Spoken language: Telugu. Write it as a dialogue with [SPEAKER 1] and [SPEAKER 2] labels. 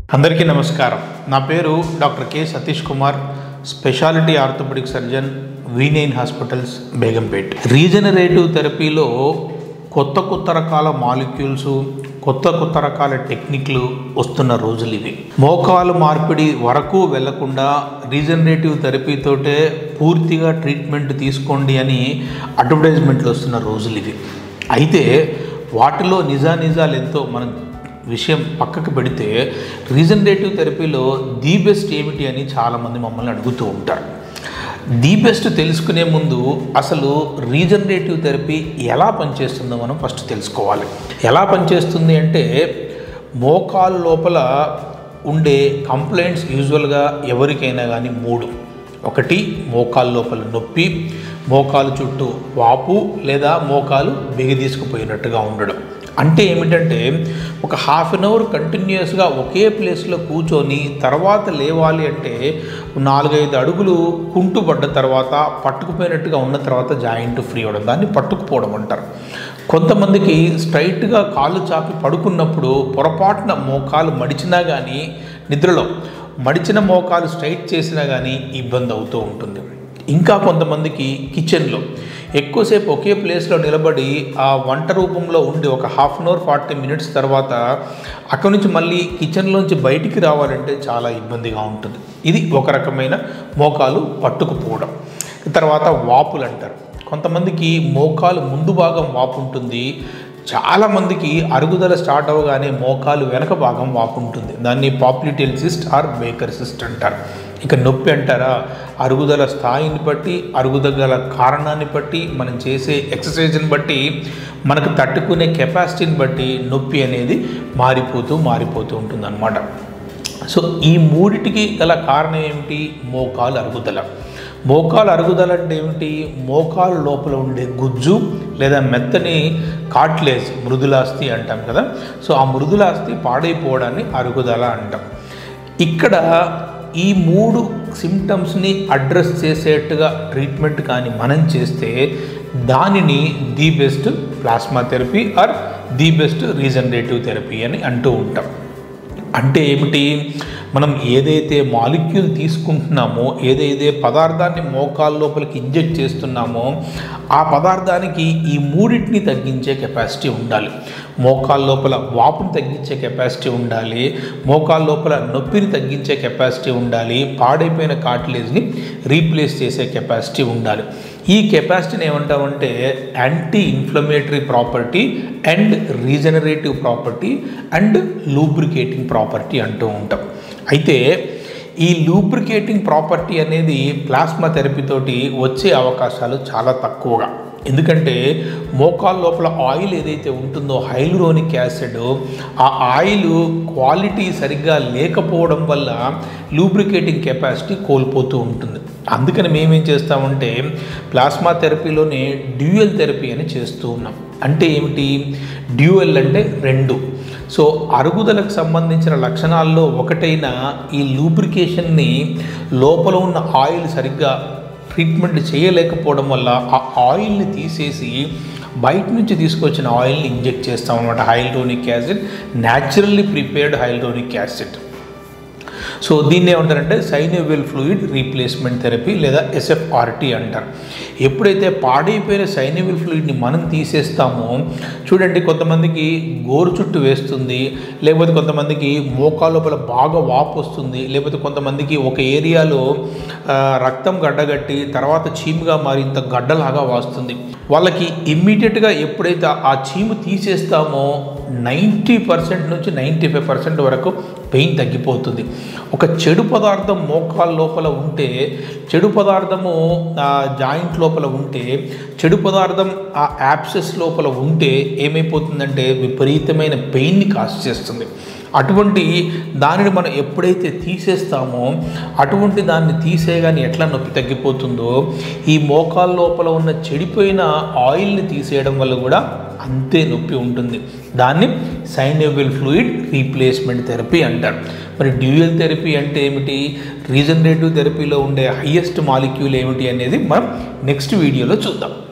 [SPEAKER 1] అందరికీ నమస్కారం నా పేరు doctor K Satish Kumar speciality orthopaedic surgeon V nine hospitals Begumpet regenerative థెరపీలో కొత్త కొత్త రకాల మాలిక్యూల్స్ కొత్త కొత్త రకాల టెక్నిక్లు వస్తున్న రోజులు ఇవి మోకాలు మార్పిడి వరకు వెళ్లకుండా రీజనరేటివ్ థెరపీతోటే పూర్తిగా ట్రీట్మెంట్ తీసుకోండి అని అడ్వర్టైజ్మెంట్లు వస్తున్న రోజులు ఇవి అయితే వాటిలో నిజానిజాలు ఎంతో మనం విషయం పక్కకు పెడితే రీజనరేటివ్ థెరపీలో ది బెస్ట్ ఏమిటి అని చాలామంది మమ్మల్ని అడుగుతూ ఉంటారు ది బెస్ట్ తెలుసుకునే ముందు అసలు రీజనరేటివ్ థెరపీ ఎలా పనిచేస్తుందో మనం ఫస్ట్ తెలుసుకోవాలి ఎలా పనిచేస్తుంది అంటే మోకాలు లోపల ఉండే కంప్లైంట్స్ యూజువల్గా ఎవరికైనా కానీ మూడు ఒకటి మోకాలు లోపల నొప్పి మోకాలు చుట్టూ వాపు లేదా మోకాలు బిగదీసుకుపోయినట్టుగా ఉండడం అంటే ఏమిటంటే ఒక హాఫ్ అన్ అవర్ కంటిన్యూస్గా ఒకే ప్లేస్లో కూర్చొని తర్వాత లేవాలి అంటే నాలుగైదు అడుగులు కుంటుపడ్డ తర్వాత పట్టుకుపోయినట్టుగా ఉన్న తర్వాత జాయింట్ ఫ్రీ అవడం దాన్ని పట్టుకుపోవడం అంటారు కొంతమందికి స్ట్రైట్గా కాళ్ళు చాపి పడుకున్నప్పుడు పొరపాటున మోకాలు మడిచినా కానీ నిద్రలో మడిచిన మోకాలు స్ట్రైట్ చేసినా కానీ ఇబ్బంది అవుతూ ఉంటుంది ఇంకా కొంతమందికి కిచెన్లో ఎక్కువసేపు ఒకే ప్లేస్లో నిలబడి ఆ వంట రూపంలో ఉండి ఒక half an hour forty minutes తర్వాత అక్కడి నుంచి మళ్ళీ కిచెన్లోంచి బయటికి రావాలంటే చాలా ఇబ్బందిగా ఉంటుంది ఇది ఒక రకమైన మోకాలు పట్టుకుపోవడం తర్వాత వాపులు అంటారు కొంతమందికి మోకాలు ముందు భాగం వాపు ఉంటుంది చాలామందికి అరుగుదల స్టార్ట్ అవ్వగానే మోకాలు వెనక భాగం వాపు ఉంటుంది దాన్ని popliteal cyst or Baker cyst అంటారు ఇక నొప్పి అంటారా అరుగుదల స్థాయిని బట్టి అరుగుదల కారణాన్ని బట్టి మనం చేసే ఎక్సర్సైజ్ని బట్టి మనకు తట్టుకునే కెపాసిటీని బట్టి నొప్పి అనేది మారిపోతూ మారిపోతూ ఉంటుందన్నమాట సో ఈ మూడిటికి గల కారణం ఏమిటి మోకాలు అరుగుదల మోకాలు అరుగుదల అంటే ఏమిటి మోకాలు లోపల ఉండే గుజ్జు లేదా మెత్తని కాట్లేజ్ మృదులాస్తి అంటాం కదా సో ఆ మృదులాస్తి పాడైపోవడాన్ని అరుగుదల అంటాం ఇక్కడ ఈ మూడు సిమ్టమ్స్ని అడ్రస్ చేసేట్టుగా ట్రీట్మెంట్ కానీ మనం చేస్తే దానిని the best plasma therapy or the best regenerative therapy అని అంటూ ఉంటాం అంటే ఏమిటి మనం ఏదైతే మాలిక్యూల్ తీసుకుంటున్నామో ఏదైతే పదార్థాన్ని మోకాల లోపలికి ఇంజెక్ట్ చేస్తున్నామో ఆ పదార్థానికి ఈ మూడింటిని తగ్గించే కెపాసిటీ ఉండాలి మోకాల లోపల వాపుని తగ్గించే కెపాసిటీ ఉండాలి మోకాల లోపల నొప్పిని తగ్గించే కెపాసిటీ ఉండాలి పాడైపోయిన కార్టిలేజ్ని రీప్లేస్ చేసే కెపాసిటీ ఉండాలి ఈ కెపాసిటీని ఏమంటామంటే anti inflammatory property and regenerative property and lubricating property అంటూ ఉంటాం అయితే ఈ లూబ్రికేటింగ్ ప్రాపర్టీ అనేది ప్లాస్మా థెరపీతోటి వచ్చే అవకాశాలు చాలా తక్కువగా ఎందుకంటే మోకాల్ లోపల ఆయిల్ ఏదైతే ఉంటుందో హైల్రోనిక్ యాసిడ్ ఆ ఆయిల్ క్వాలిటీ సరిగ్గా లేకపోవడం వల్ల లూబ్రికేటింగ్ కెపాసిటీ కోల్పోతూ ఉంటుంది అందుకని మేమేం చేస్తామంటే ప్లాస్మా థెరపీలోనే డ్యూయల్ థెరపీ అని చేస్తూ ఉన్నాం అంటే ఏమిటి డ్యూయల్ అంటే రెండు సో అరుగుదలకు సంబంధించిన లక్షణాల్లో ఒకటైన ఈ లూబ్రికేషన్ని లోపల ఉన్న ఆయిల్ సరిగ్గా ట్రీట్మెంట్ చేయలేకపోవడం వల్ల ఆ ఆయిల్ని తీసేసి బయట నుంచి తీసుకొచ్చిన ఆయిల్ని ఇంజెక్ట్ చేస్తాం అనమాట hyaluronic acid naturally prepared hyaluronic acid so దీన్ని ఏమంటారంటే సైనోవియల్ ఫ్లూయిడ్ రీప్లేస్మెంట్ థెరపీ లేదా ఎస్ఎఫ్ఆర్టీ అంటారు ఎప్పుడైతే పాడైపోయిన సైనోవియల్ ఫ్లూయిడ్ని మనం తీసేస్తామో చూడండి కొంతమందికి గోరు చుట్టు వేస్తుంది లేకపోతే కొంతమందికి మోకాల లోపల బాగా వాపు వస్తుంది లేకపోతే కొంతమందికి ఒక ఏరియాలో రక్తం గడ్డగట్టి తర్వాత చీముగా మారి ఇంత గడ్డలాగా వాస్తుంది వాళ్ళకి ఇమ్మీడియట్గా ఎప్పుడైతే ఆ చీము తీసేస్తామో నైంటీ పర్సెంట్ నుంచి నైంటీ ఫైవ్ పర్సెంట్ వరకు పెయిన్ తగ్గిపోతుంది ఒక చెడు పదార్థం మోకాల లోపల ఉంటే చెడు పదార్థము ఆ జాయింట్ లోపల ఉంటే చెడు పదార్థం ఆ యాప్సెస్ లోపల ఉంటే ఏమైపోతుందంటే విపరీతమైన పెయిన్ని కాస్ట్ చేస్తుంది అటువంటి దానిని మనం ఎప్పుడైతే తీసేస్తామో అటువంటి దాన్ని తీసేయగానే ఎట్లా నొప్పి తగ్గిపోతుందో ఈ మోకాల లోపల ఉన్న చెడిపోయిన ఆయిల్ని తీసేయడం వల్ల కూడా అంతే నొప్పి ఉంటుంది దాన్ని సైనోవియల్ ఫ్లూయిడ్ రీప్లేస్మెంట్ థెరపీ అంటారు మరి డ్యూయల్ థెరపీ అంటే ఏమిటి రీజనరేటివ్ థెరపీలో ఉండే హయ్యెస్ట్ మాలిక్యూల్ ఏమిటి అనేది మనం నెక్స్ట్ వీడియోలో చూద్దాం